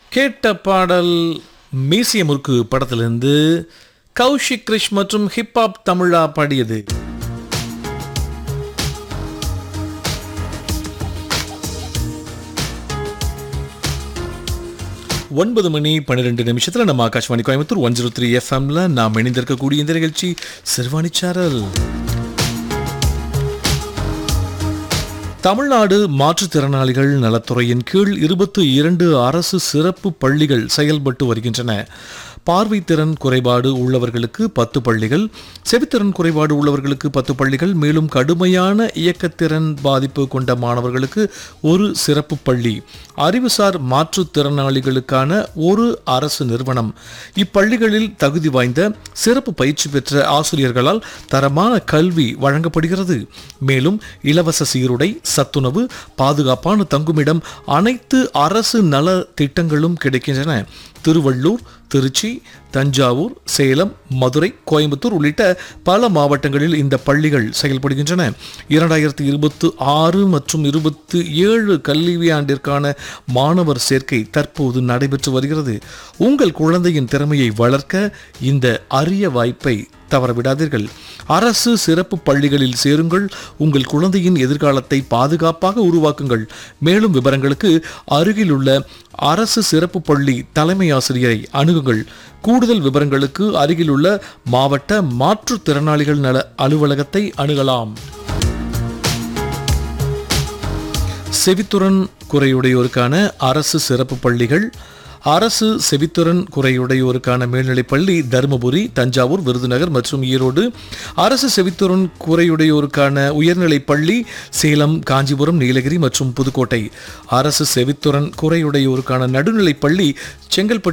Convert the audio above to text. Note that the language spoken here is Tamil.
கேட்ட பாடல் மீசிய முறுக்கு படத்திலிருந்து கௌஷிக் கிரிஷ் மற்றும் ஹிப்ஹாப் தமிழா பாடியது ஒன்பது மணி பன்னிரெண்டு நிமிஷத்தில் நம்ம Akashvani Coimbatore one zero three எஃப்எம்ல நாம் இணைந்திருக்கக்கூடிய இந்த நிகழ்ச்சி சிறுவாணி சாரல் தமிழ்நாடு மாற்றுத்திறனாளிகள் நலத்துறையின் கீழ் இருபத்து இரண்டு அரசு சிறப்பு பள்ளிகள் செயல்பட்டு வருகின்றன பார்வைத்திறன் குறைபாடு உள்ளவர்களுக்கு பத்து பள்ளிகள் செவித்திறன் குறைபாடு உள்ளவர்களுக்கு பத்து பள்ளிகள் மேலும் கடுமையான இயக்கத்திறன் பாதிப்பு கொண்ட மாணவர்களுக்கு ஒரு சிறப்பு பள்ளி அறிவுசார் மாற்றுத்திறனாளிகளுக்கான ஒரு அரசு நிறுவனம் இப்பள்ளிகளில் தகுதி வாய்ந்த சிறப்பு பயிற்சி பெற்ற ஆசிரியர்களால் தரமான கல்வி வழங்கப்படுகிறது மேலும் இலவச சீருடை சத்துணவு பாதுகாப்பான தங்குமிடம் அனைத்து அரசு நல திட்டங்களும் கிடைக்கின்றன திருவள்ளூர் திருச்சி தஞ்சாவூர் சேலம் மதுரை கோயம்புத்தூர் உள்ளிட்ட பல மாவட்டங்களில் இந்த பள்ளிகள் செயல்படுகின்றன இரண்டாயிரத்தி இருபத்து ஆறு மற்றும் இருபத்தி ஏழு கல்வியாண்டிற்கான மாணவர் சேர்க்கை தற்போது நடைபெற்று வருகிறது உங்கள் குழந்தையின் திறமையை வளர்க்க இந்த அரிய வாய்ப்பை தவறவிடாதீர்கள் அரசு சிறப்பு பள்ளிகளில் சேருங்கள் உங்கள் குழந்தையின் எதிர்காலத்தை பாதுகாப்பாக உருவாக்குங்கள் மேலும் விவரங்களுக்கு அருகிலுள்ள அரசு சிறப்பு பள்ளி தலைமை ஆசிரியரை அணுகுங்கள் கூடுதல் விவரங்களுக்கு அருகிலுள்ள மாவட்ட மாற்றுத்திறனாளிகள் நல அலுவலகத்தை அணுகலாம் செவித்துறன் குறையுடையோருக்கான அரசு சிறப்பு பள்ளிகள் அரசு செவித்துறன் குறையுடையோருக்கான மேல்நிலைப் பள்ளி தருமபுரி தஞ்சாவூர் விருதுநகர் மற்றும் ஈரோடு அரசு செவித்துறன் குறையுடையோருக்கான உயர்நிலைப் பள்ளி சேலம் காஞ்சிபுரம் நீலகிரி மற்றும் புதுக்கோட்டை அரசு செவித்துறன் குறையுடையோருக்கான நடுநிலைப் பள்ளி செங்கல்பட்டு